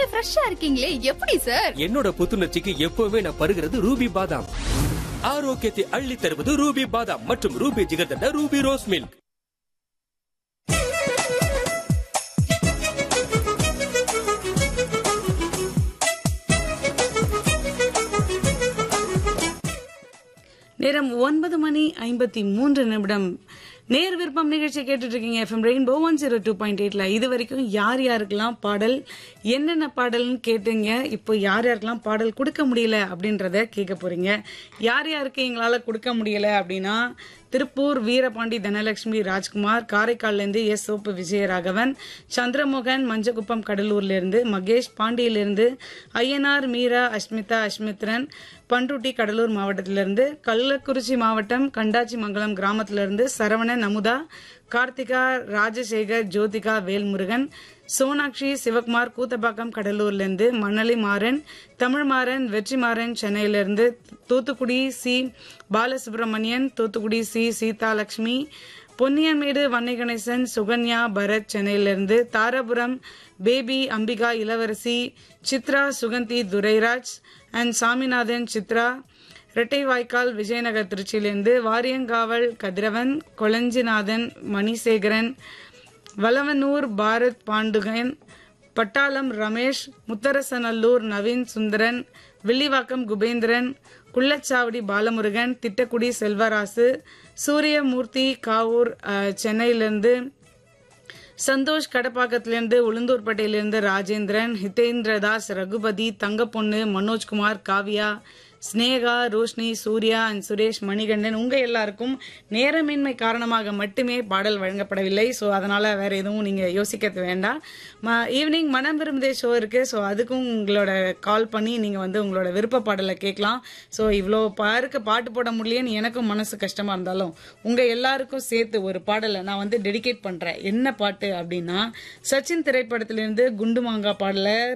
எப்பவுமே ஃப்ரெஷ்ஷா இருக்கீங்களே எப்படி சார் என்னோட புத்துணர்ச்சிக்கு எப்பவுமே நான் பருகிறது ரூபி பாதாம் ஆரோக்கியத்தை அள்ளி தருவது ரூபி பாதாம் மற்றும் Ruby jigarthanda Ruby rose milk நேரம் ஒன்பது மணி ஐம்பத்தி மூன்று நிமிடம் நேர் விருப்பம் நிகழ்ச்சி கேட்டுட்டு இருக்கீங்க FM Rainbow one zero two point எயிட்ல இது வரைக்கும் யார் யாருக்கெல்லாம் பாடல் என்னென்ன பாடல்னு கேட்டீங்க இப்போ யார் யாருக்கெல்லாம் பாடல் கொடுக்க முடியல அப்படின்றத கேட்க போறீங்க யார் யாருக்கு எங்களால கொடுக்க முடியல அப்படின்னா திருப்பூர் வீரபாண்டி தனலட்சுமி ராஜ்குமார் காரைக்கால்ல இருந்து எஸ் சோப்பு விஜயராகவன் சந்திரமோகன் மஞ்சக்குப்பம் கடலூர்ல இருந்து மகேஷ் பாண்டியிலிருந்து ஐயனார் மீரா அஸ்மிதா அஸ்மித்ரன் பண்ருட்டி கடலூர் மாவட்டத்திலிருந்து கள்ளக்குறிச்சி மாவட்டம் கண்டாச்சி மங்கலம் கிராமத்திலிருந்து சரவணன் அமுதா கார்த்திகா ராஜசேகர் ஜோதிகா வேல்முருகன் சோனாக்ஷி சிவகுமார் கூத்தப்பாக்கம் கடலூர்ல இருந்து மணலி மாறன் தமிழ்மாறன் வெற்றிமாறன் சென்னையிலிருந்து தூத்துக்குடி சி பாலசுப்ரமணியன் தூத்துக்குடி சி சீதாலட்சுமி பொன்னியன்மேடு வன்னை கணேசன் சுகன்யா பரத் சென்னையிலிருந்து தாராபுரம் பேபி அம்பிகா இளவரசி சித்ரா சுகந்தி துரைராஜ் அண்ட் சாமிநாதன் சித்ரா இரட்டை வாய்க்கால் விஜயநகர் திருச்சியிலிருந்து வாரியங்காவல் கதிரவன் கொளஞ்சிநாதன் மணிசேகரன் வளவனூர் பாரத் பாண்டுகன் பட்டாளம் ரமேஷ் முத்தரசநல்லூர் நவீன் சுந்தரன் வில்லிவாக்கம் குபேந்திரன் குள்ளச்சாவடி பாலமுருகன் திட்டக்குடி செல்வராசு சூரியமூர்த்தி காவூர் அஹ், சென்னையிலிருந்து சந்தோஷ் கடப்பாக்கத்திலிருந்து உளுந்தூர்பேட்டையிலிருந்து ராஜேந்திரன் ஹிதேந்திரதாஸ் ரகுபதி தங்கப்பொண்ணு மனோஜ்குமார் காவியா ஸ்னேகா ரோஷினி சூர்யா அண்ட் சுரேஷ் மணிகண்டன் உங்க எல்லாருக்கும் நேரமின்மை காரணமாக மட்டுமே பாடல் வழங்கப்படவில்லை ஸோ அதனால வேற எதுவும் நீங்க யோசிக்க வேண்டாம் ஈவினிங் மனம் விரும்புதே ஷோ இருக்கு ஸோ அதுக்கும் உங்களோட கால் பண்ணி நீங்க வந்து உங்களோட விருப்ப பாடலை கேட்கலாம் ஸோ இவ்வளோ பாருக்கு பாட்டு போட முடியலன்னு எனக்கும் மனசு கஷ்டமா இருந்தாலும் உங்க எல்லாருக்கும் சேர்த்து ஒரு பாடலை நான் வந்து டெடிகேட் பண்றேன் என்ன பாட்டு அப்படின்னா சச்சின் திரைப்படத்திலிருந்து குண்டு மாங்கா பாடலை